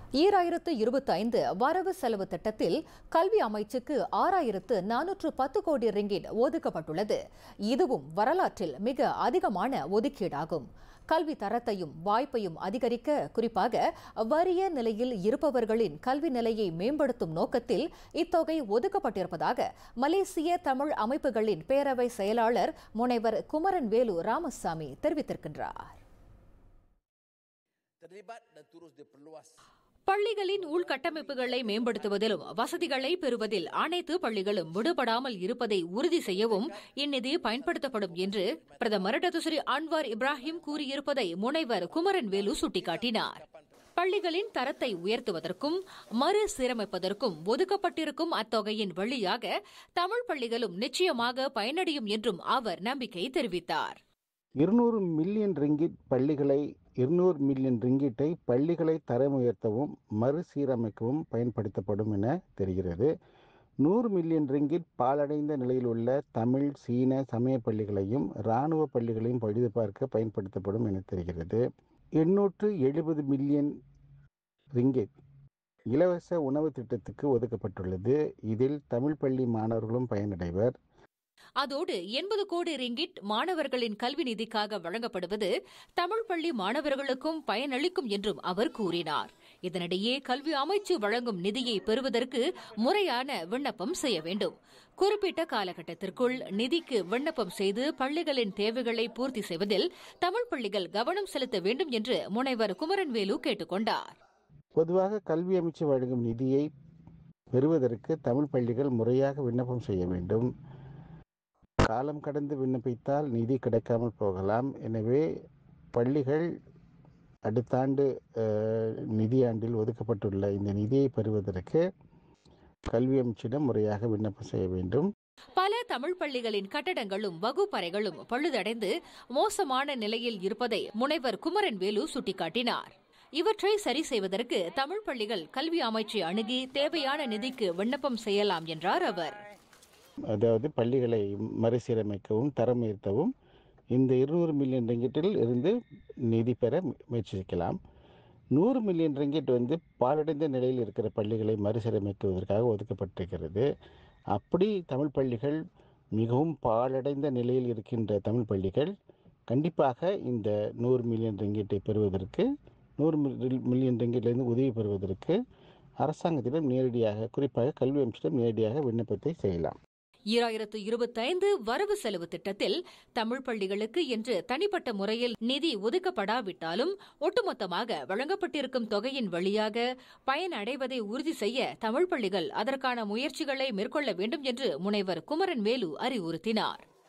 ஈராயிரத்து இருபத்தி ஐந்து வரவு செலவு திட்டத்தில் கல்வி அமைச்சுக்கு ஆறாயிரத்து நானூற்று பத்து கோடி ரிங்கிட் ஒதுக்கப்பட்டுள்ளது இதுவும் வரலாற்றில் மிக அதிகமான ஒதுக்கீடாகும் கல்வி தரத்தையும் வாய்ப்பையும் அதிகரிக்க குறிப்பாக வறிய நிலையில் இருப்பவர்களின் கல்வி நிலையை மேம்படுத்தும் நோக்கத்தில் இத்தொகை ஒதுக்கப்பட்டிருப்பதாக மலேசிய தமிழ் அமைப்புகளின் பேரவை செயலாளர் முனைவர் குமரன் வேலு ராமசாமி தெரிவித்திருக்கின்றார் terlibat dan terus diperluas. பள்ளிகளின் உள்கட்டமைப்புகளை மேம்படுத்துவதிலும் வசதிகளை பெறுவதில் அனைத்து பள்ளிகளும் விடுபடாமல் இருப்பதை உறுதி செய்யவும் இந்நிதி பயன்படுத்தப்படும் என்று பிரதமர் டத்துஸ்ரீ அன்வார் இப்ராஹிம் கூறியிருப்பதை முனைவர் குமரன் வேலு சுட்டிக்காட்டினார் பள்ளிகளின் தரத்தை உயர்த்துவதற்கும் மறுசீரமைப்பதற்கும் ஒதுக்கப்பட்டிருக்கும் அத்தொகையின் வழியாக தமிழ் பள்ளிகளும் நிச்சயமாக பயனடையும் என்றும் அவர் நம்பிக்கை தெரிவித்தார் இருநூறு மில்லியன் ரிங்கிட் பள்ளிகளை இருநூறு மில்லியன் ரிங்கிட்டை பள்ளிகளை தரம் உயர்த்தவும் மறுசீரமைக்கவும் பயன்படுத்தப்படும் என தெரிகிறது நூறு மில்லியன் ரிங்கிட் பாலடைந்த நிலையில் உள்ள தமிழ் சீன சமய பள்ளிகளையும் இராணுவ பள்ளிகளையும் பழுது பார்க்க பயன்படுத்தப்படும் என தெரிகிறது எண்ணூற்று எழுபது மில்லியன் ரிங்கிட் இலவச உணவு திட்டத்துக்கு ஒதுக்கப்பட்டுள்ளது இதில் தமிழ் பள்ளி மாணவர்களும் பயனடைவர் அதோடு எண்பது கோடி ரிங்கிட் மாணவர்களின் கல்வி நிதிக்காக வழங்கப்படுவது தமிழ் பள்ளி மாணவர்களுக்கும் பயனளிக்கும் என்றும் அவர் கூறினார் இதனிடையே கல்வி அமைச்சு வழங்கும் நிதியை பெறுவதற்கு முறையான விண்ணப்பம் செய்ய வேண்டும் குறிப்பிட்ட காலகட்டத்திற்குள் நிதிக்கு விண்ணப்பம் செய்து பள்ளிகளின் தேவைகளை பூர்த்தி செய்வதில் தமிழ் பள்ளிகள் கவனம் செலுத்த வேண்டும் என்று முனைவர் குமரன்வேலு கேட்டுக் கொண்டார் பொதுவாக கல்வி அமைச்சு வழங்கும் நிதியை பெறுவதற்கு தமிழ் பள்ளிகள் முறையாக விண்ணப்பம் செய்ய வேண்டும் காலம் கடந்து விண்ணப்பித்தால் நிதி கிடைக்காமல் போகலாம் எனவே பள்ளிகள் அடுத்த ஆண்டு அஹ், நிதியாண்டில் ஒதுக்கப்பட்டுள்ள இந்த நிதியை பெறுவதற்கு கல்வி அமைச்சிடம் முறையாக விண்ணப்பம் செய்ய வேண்டும் பல தமிழ் பள்ளிகளின் கட்டடங்களும் வகுப்பறைகளும் பழுதடைந்து மோசமான நிலையில் இருப்பதை முனைவர் குமரன் வேலு சுட்டிக்காட்டினார் இவற்றை சரி செய்வதற்கு தமிழ் பள்ளிகள் கல்வி அமைச்சை அணுகி தேவையான நிதிக்கு விண்ணப்பம் செய்யலாம் என்றார் அவர் அதாவது பள்ளிகளை மறுசீரமைக்கவும் தரம் உயர்த்தவும் இந்த இருநூறு மில்லியன் ரிங்கிட்டில் இருந்து நிதி பெற முயற்சிக்கலாம் நூறு மில்லியன் ரிங்கிட் வந்து பாலடைந்த நிலையில் இருக்கிற பள்ளிகளை மறுசீரமைக்குவதற்காக ஒதுக்கப்பட்டிருக்கிறது அப்படி தமிழ் பள்ளிகள் மிகவும் பாலடைந்த நிலையில் இருக்கின்ற தமிழ் பள்ளிகள் கண்டிப்பாக இந்த நூறு மில்லியன் ரிங்கிட்டை பெறுவதற்கு நூறு மில்லியன் ரிங்கிட்லேருந்து உதவி பெறுவதற்கு அரசாங்கத்திடம் நேரடியாக குறிப்பாக கல்வி அமைச்சிடம் நேரடியாக விண்ணப்பத்தை செய்யலாம் ஈராயிரத்து இருபத்தைந்து வரவு செலவு திட்டத்தில் தமிழ் பள்ளிகளுக்கு என்று தனிப்பட்ட முறையில் நிதி ஒதுக்கப்படாவிட்டாலும் ஒட்டுமொத்தமாக வழங்கப்பட்டிருக்கும் தொகையின் வழியாக பயனடைவதை உறுதி செய்ய தமிழ் பள்ளிகள் அதற்கான முயற்சிகளை மேற்கொள்ள வேண்டும் என்று முனைவர் குமரன் வேலு அறிவுறுத்தினார்